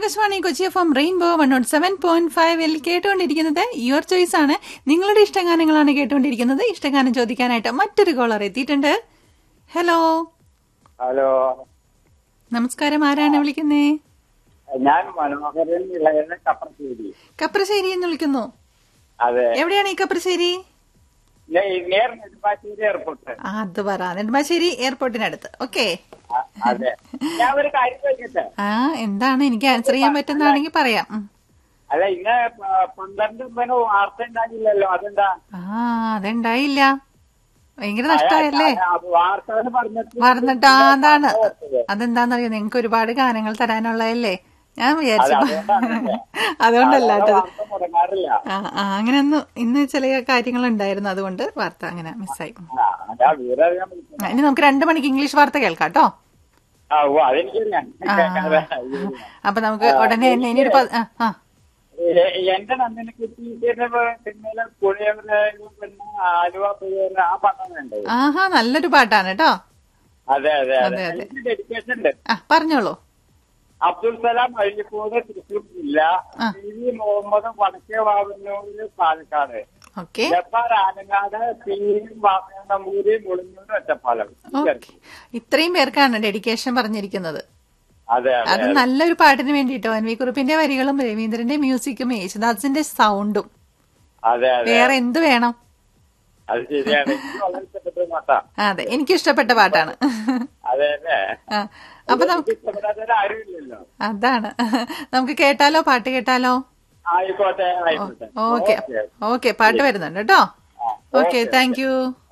Akashvani Kochi F M rainbow one nought seven point ഫൈവിൽ കേട്ടുകൊണ്ടിരിക്കുന്നത് your choice ആണ് നിങ്ങളുടെ ഇഷ്ടഗാനങ്ങളാണ് കേട്ടുകൊണ്ടിരിക്കുന്നത് ഇഷ്ടഗാനം ചോദിക്കാനായിട്ട് മറ്റൊരു കോളർ എത്തിയിട്ടുണ്ട് ഹലോ ഹലോ നമസ്കാരം ആരാണ് വിളിക്കുന്നേ ഞാൻ മനോഹരൻ ഇളയത് കപ്പർശ്ശേരി കപ്രശ്ശേരി എന്ന് വിളിക്കുന്നു അതെ എവിടെയാണ് ഈ കപ്രശ്ശേരി ഞാൻ ഈ നേർ നെടുമ്പാശ്ശേരി എയർപോർട്ട് ആ, അത് പറ നെടുമ്പാശ്ശേരി എയർപോർട്ടിനടുത്ത് ഓക്കെ അ- അതെ ഞാൻ ഒരു കാര്യം ചോദിക്കട്ടെ ആ എന്താണ് എനിക്ക് ആൻസർ ചെയ്യാൻ പറ്റുന്നതാണെങ്കിൽ പറയാം ഉം. അല്ല ഇന്ന് പ- പന്ത്രണ്ട് പിന്നെ വാർത്ത ഉണ്ടാകില്ലല്ലോ അതെന്താ ആ അതെണ്ടായില്ല ഭയങ്കര നഷ്ടമായല്ലേ ആ, വാർത്ത പറഞ്ഞിട്ട് മറന്നിട്ട് ആ, അതാണ് അതെന്താന്നറിയോ നിങ്ങക്ക് ഒരുപാട് ഗാനങ്ങൾ തരാനുള്ളതല്ലേ ഞാൻ വിചാരിച്ചു അതുകൊണ്ടാണല്ലേ? അതുകൊണ്ടല്ല സാധാരണ കേട്ടത് വാർത്ത മുടങ്ങാറില്ല ആ ആ അങ്ങനെ ഒന്നും ഇന്ന് ചില കാര്യങ്ങൾ ഉണ്ടായിരുന്നു അതുകൊണ്ട് വാർത്ത അങ്ങനെ മിസ്സായി ആ, അതാ വിവരം ആ, ഇനി നമുക്ക് രണ്ടു മണിക്ക് ഇംഗ്ലീഷ് വാർത്ത കേൾക്കാം കേട്ടോ ആ ഓ അതെനിക്കറിയാം ആ. അപ്പൊ നമുക്ക് ഉടനെ തന്നെ ഇനി ഒരു പ- ആ, ആ എ- എന്റെ നന്ദിനെ കിട്ടിയിട്ട് സിനിമയിലെ പുഴയുടെ പിന്നെ ആലുവ പുഴയുടെ ആ പണം വേണ്ടത് ആഹാ നല്ലൊരു പാട്ടാണ് കേട്ടോ അതെ അതെ അതെ, അതെ അതെ. എനിക്ക് ഡെഡിക്കേഷൻ ഉണ്ട് ആ പറഞ്ഞോളൂ അബ്ദുൽ സലാം അഴിക്കോട് തൃശ്ശൂർ ജില്ല ആ. പി വി മുഹമ്മദ് വടക്കേ Vavannur Palakkad okay Jabbar Alangad P Namboori Mulinjur Ottapalam okay ഇത്രയും പേർക്കാണ് ഡെഡിക്കേഷൻ പറഞ്ഞിരിക്കുന്നത് അതെ അത് അതെ നല്ലൊരു പാട്ടിന് വേണ്ടിട്ടോ എൻ വി കുറുപ്പിന്റെ വരികളും രവീന്ദ്രന്റെ മ്യൂസിക്കും യേശുദാസിന്റെ സൗണ്ടും അതെ അതെ വേറെ എന്ത് വേണം അത് ശരിയാണ് എനിക്ക് വളരെ ഇഷ്ടപ്പെട്ട പാട്ടാ അതെ എനിക്ക് ഇഷ്ടപ്പെട്ട പാട്ടാണ് അതെ അതെ ആ, അപ്പൊ നമുക്ക് എനിക്ക് ഇഷ്ടപ്പെടാത്തവര് ആരും ഇല്ലല്ലോ അതാണ് നമുക്ക് കേട്ടാലോ പാട്ട് കേട്ടാലോ ആയിക്കോട്ടെ ആയിക്കോട്ടെ ഓക്കെ ഓക്കെ പാട്ട് വരുന്നുണ്ട് കേട്ടോ ആ, ഓക്കെ താങ്ക് യു